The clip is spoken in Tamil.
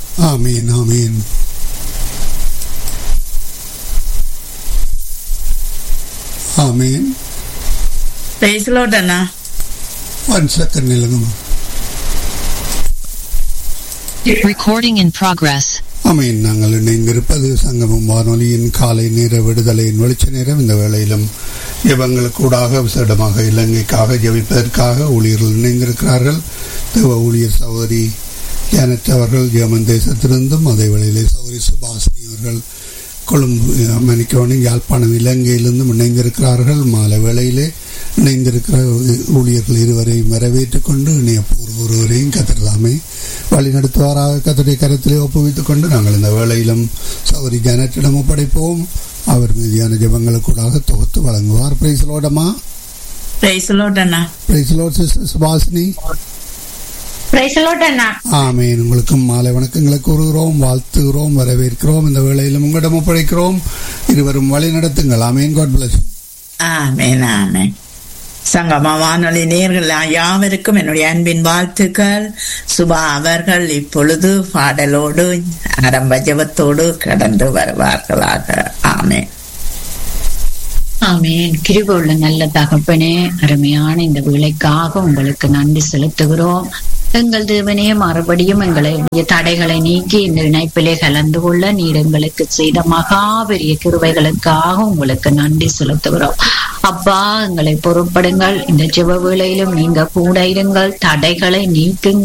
ஆமீன் ஆமீன் ஆமீன் பிரைஸ் லார்ட் அண்ணா ஒன் செகண்ட் நிலுங்கம்மா Recording in progress. ஆமீன் நாங்கள் இணைந்திருப்பது சங்கமம் வானொலியின் காலை நேர விடுதலையின் வெளிச்ச நேரம் இந்த வேளையிலும் ஜெபங்களுக்கூடாக விசேடமாக இலங்கைக்காக ஜெபிப்பதற்காக ஊழியர்கள் இணைந்திருக்கிறார்கள் தேவ ஊழியர் சகோதரி ஜானட் அவர்கள் ஜெர்மன் தேசத்திலிருந்தும் அதே வேளையிலே சகோதரி சுபாஷினி அவர்கள் கொழும்பு மணிக்கவனி யாழ்ப்பாணம் இலங்கையிலிருந்தும் இணைந்திருக்கிறார்கள் மாலை வேளையிலே இணைந்திருக்கிற ஊழியர்கள் இருவரையும் வரவேற்றுக் கொண்டு இணையப்போர் ஒருவரையும் கத்திரலாமே வழி நடத்துவாராக கத்தருடைய கருத்திலே ஒப்புவித்துக் கொண்டு நாங்கள் இந்த வேளையிலும் சௌரி ஜனத்திடம் ஒப்படைப்போம் அவர் மீதியான ஜபங்களுக்கூடாக தொகுத்து வழங்குவார் பிரைஸ்லோடமா பிரைஸ் லார்ட் அண்ணா பிரைஸ்லோட் சிஸ்டர் சுபாஷினி பிரைசலோட் அண்ணா ஆமேன் உங்களுக்கும் மாலை வணக்கங்களை கூறுகிறோம் வாழ்த்துகிறோம் வரவேற்கிறோம் இந்த வேளையிலும் உங்களிடம் ஒப்படைக்கிறோம் இருவரும் வழி நடத்துங்கள் ஆமேன் காட் பிளஸ் ஆமேன் ஆமேன் சங்கமா வானொலி நேர்கள் யாவருக்கும் என்னுடைய அன்பின் வாழ்த்துக்கள் சுபா அவர்கள் இப்பொழுது பாடலோடு ஆரம்ப ஜெபத்தோடு கடந்து வருவார்களாக ஆமேன் ஆமேன் கிருபுள்ள நல்ல தகப்பனே அருமையான இந்த வேலைக்காக உங்களுக்கு நன்றி செலுத்துகிறோம் எங்கள் தேவனே மறுபடியும் எங்களுடைய தடைகளை நீக்கி இந்த இணைப்பிலே கலந்து கொள்ள நீர் எங்களுக்கு செய்த மகாபெரிய கிருவைகளுக்காக உங்களுக்கு நன்றி செலுத்துகிறோம் அப்பா எங்களை பொறுப்படுங்கள் இந்த ஜெப வேளையிலும் நீங்க கூட இருங்கள் தடைகளை நீக்குங்கள்